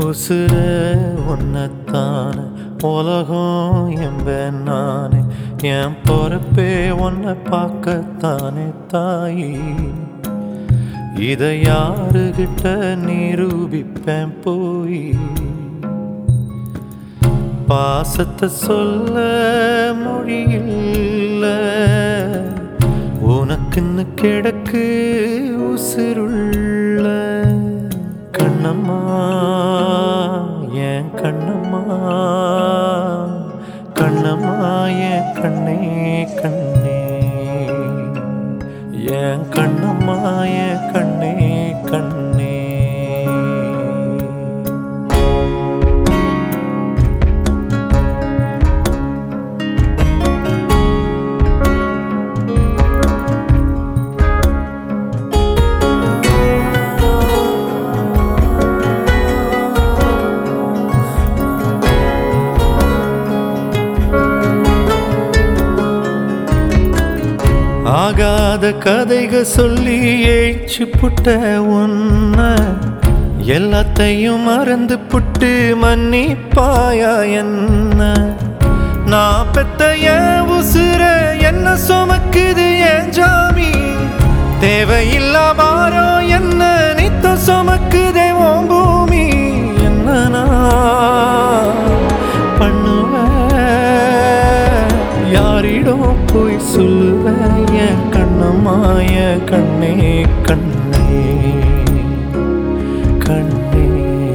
உசுர உன்னத்தான உலகம் என்பேன் நானே என் பொறுப்பே உன்னை பார்க்கத்தானே தாயி இதை யாருகிட்ட நிரூபிப்பேன் போய் பாசத்தை சொல்ல மொழியில்ல உனக்குன்னு கிடக்கு உசுருள்ள கண்ணம்மா என் கண்ணம்மா கண்ணம்மா என் கண்ணே கண்ணே என் கண்ணம்மா என் கண்ணே கண்ணே ஆகாத கதைக சொல்லி ஏச்சு புட்ட உன்ன எல்லாத்தையும் மறந்து புட்டு மன்னிப்பாயா என்ன நான் பெத்த என் உசுர என்ன சுமக்குது என் ஜாமி தேவையில்லா பாரம் என்ன நித்த சுமக்குதே உன் பூமி என்ன நான் பண்ணுவேன் யாரிடம் போய் சொல்லுவேன் என் கண்ணம்மா என் கண்ணே கண்ணே கண்ணே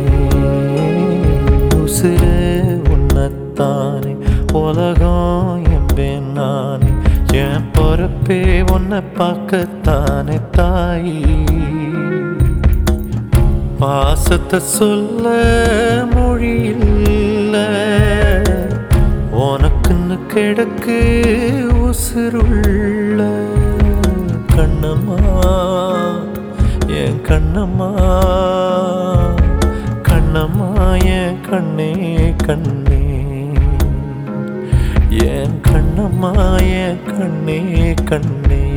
உசுர உன்னத்தானே உலகம் என்பேன் நானே என் பொறுப்பே உன்னை பார்க்கத்தானே தாயி பாசத்தை சொல்ல மொழியில்ல உனக்குன்னு கிடக்கு உசுருள்ள கண்ணம்மா என் கண்ணம்மா கண்ணம்மா என் கண்ணே கண்ணே என் கண்ணம்மா என் கண்ணே கண்ணே